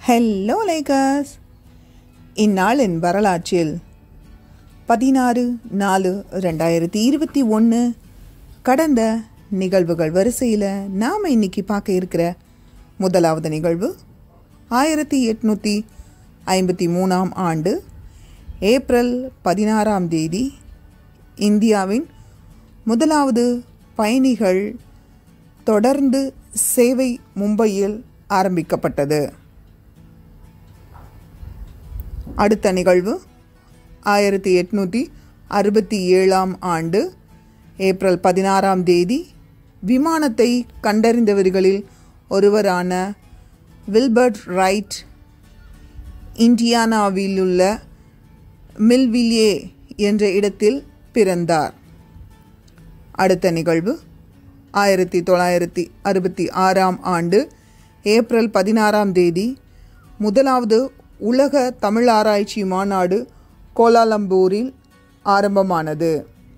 hello லைகர்ஸ் இந்நாளின் வரலாற்றில் பதினாறு நாலு ரெண்டாயிரத்தி இருபத்தி ஒன்று கடந்த நிகழ்வுகள் வரிசையில் நாம் இன்னைக்கு பார்க்க இருக்கிற முதலாவது நிகழ்வு ஆயிரத்தி எட்நூற்றி ஐம்பத்தி மூணாம் ஆண்டு ஏப்ரல் பதினாறாம் தேதி இந்தியாவின் முதலாவது பயணிகள் தொடர்ந்து சேவை மும்பையில் ஆரம்பிக்கப்பட்டது அடுத்த நிகழ்வு ஆயிரத்தி எட்நூற்றி அறுபத்தி ஏழாம் ஆண்டு ஏப்ரல் பதினாறாம் தேதி விமானத்தை கண்டறிந்தவர்களில் ஒருவரான வில்பர்ட் ரைட் இண்டியானாவிலுள்ள மில்வில்லே என்ற இடத்தில் பிறந்தார் அடுத்த நிகழ்வு ஆயிரத்தி தொள்ளாயிரத்தி அறுபத்தி ஆறாம் ஆண்டு ஏப்ரல் பதினாறாம் தேதி முதலாவது உலக தமிழ் ஆராய்ச்சி மாநாடு கோலாலம்பூரில் ஆரம்பமானது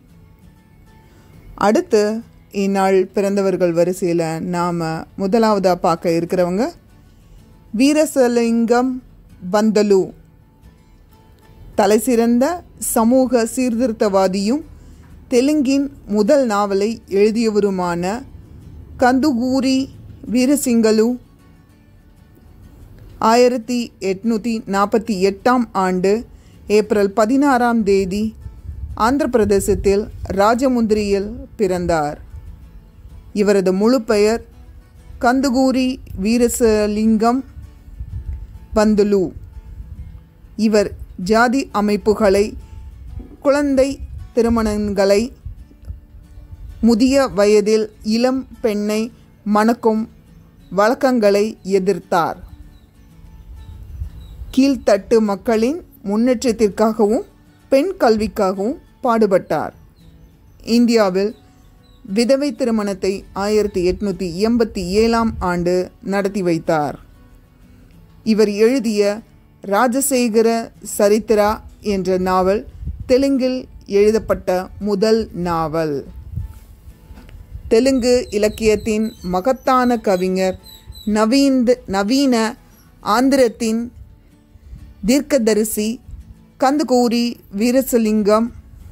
அடுத்து இந்நாள் பிறந்தவர்கள் வரிசையில் நாம் முதலாவதாக பார்க்க இருக்கிறவங்க வீரசலிங்கம் பந்தலு தலைசிறந்த சமூக சீர்திருத்தவாதியும் தெலுங்கின் முதல் நாவலை எழுதியவருமான கந்துகூரி வீரசிங்கலு ஆயிரத்தி எட்நூற்றி நாற்பத்தி எட்டாம் ஆண்டு ஏப்ரல் பதினாறாம் தேதி ஆந்திர பிரதேசத்தில் ராஜமுந்திரியில் பிறந்தார் இவரது முழு பெயர் கந்துகூரி வீரசலிங்கம் பந்துலு இவர் ஜாதி அமைப்புகளை குழந்தை திருமணங்களை முதிய வயதில் இளம் பெண்ணை மணக்கும் வழக்கங்களை எதிர்த்தார் கீழ்த்தட்டு மக்களின் முன்னேற்றத்திற்காகவும் பெண் கல்விக்காகவும் பாடுபட்டார் இந்தியாவில் விதவை திருமணத்தை ஆயிரத்தி எட்நூற்றி எண்பத்தி ஏழாம் ஆண்டு நடத்தி வைத்தார் இவர் எழுதிய ராஜசேகர சரித்திரா என்ற நாவல் தெலுங்கில் எழுதப்பட்ட முதல் நாவல் தெலுங்கு இலக்கியத்தின் மகத்தான கவிஞர் நவீந்த நவீன ஆந்திரத்தின் தீர்க்கதரிசி கந்துகூரி வீரசலிங்கம்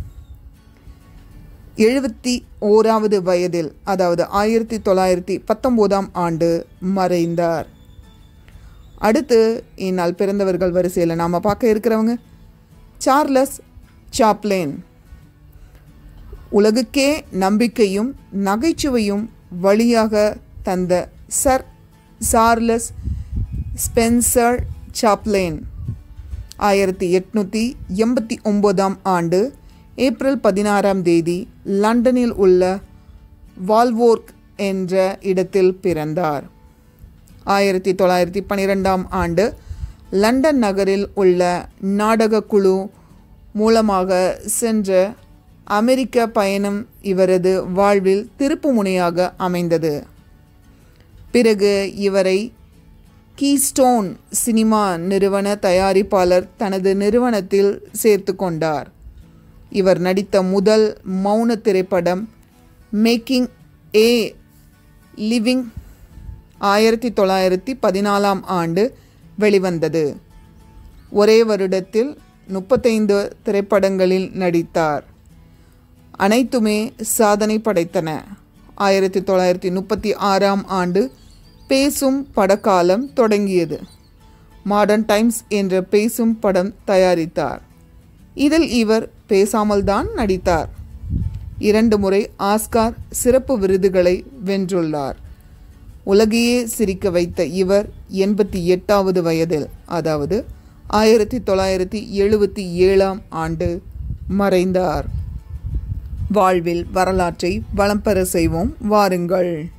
எழுபத்தி ஓராவது வயதில் அதாவது ஆயிரத்தி தொள்ளாயிரத்தி பத்தொம்போதாம் ஆண்டு மறைந்தார் அடுத்து இந்நாள் பிறந்தவர்கள் வரிசையில் நாம் பார்க்க இருக்கிறவங்க சார்லஸ் சாப்லேன் உலகுக்கே நம்பிக்கையும் நகைச்சுவையும் வழியாக தந்த சர் சார்லஸ் ஸ்பென்சர் சாப்லேன் ஆயிரத்தி எட்நூற்றி எண்பத்தி ஒம்போதாம் ஆண்டு ஏப்ரல் பதினாறாம் தேதி லண்டனில் உள்ள வால்வோர்க் என்ற இடத்தில் பிறந்தார் ஆயிரத்தி தொள்ளாயிரத்தி பன்னிரெண்டாம் ஆண்டு லண்டன் நகரில் உள்ள நாடக குழு மூலமாக சென்ற அமெரிக்க பயணம் இவரது வாழ்வில் திருப்புமுனையாக அமைந்தது பிறகு இவரை கீஸ்டோன் சினிமா நிறுவன தயாரிப்பாளர் தனது நிறுவனத்தில் சேர்த்து கொண்டார் இவர் நடித்த முதல் மௌன திரைப்படம் மேக்கிங் ஏ லிவிங் ஆயிரத்தி தொள்ளாயிரத்தி பதினாலாம் ஆண்டு வெளிவந்தது ஒரே வருடத்தில் முப்பத்தைந்து திரைப்படங்களில் நடித்தார் அனைத்துமே சாதனை படைத்தன ஆயிரத்தி தொள்ளாயிரத்தி முப்பத்தி ஆறாம் ஆண்டு பேசும் படக்காலம் தொடங்கியது மாடர்ன் டைம்ஸ் என்ற பேசும் படம் தயாரித்தார் இதில் இவர் பேசாமல் தான் நடித்தார் இரண்டு முறை ஆஸ்கார் சிறப்பு விருதுகளை வென்றுள்ளார் உலகையே சிரிக்க வைத்த இவர் எண்பத்தி எட்டாவது வயதில் அதாவது ஆயிரத்தி தொள்ளாயிரத்தி எழுபத்தி ஏழாம் ஆண்டு மறைந்தார் வாழ்வில் வரலாற்றை வளம் பெற செய்வோம் வாருங்கள்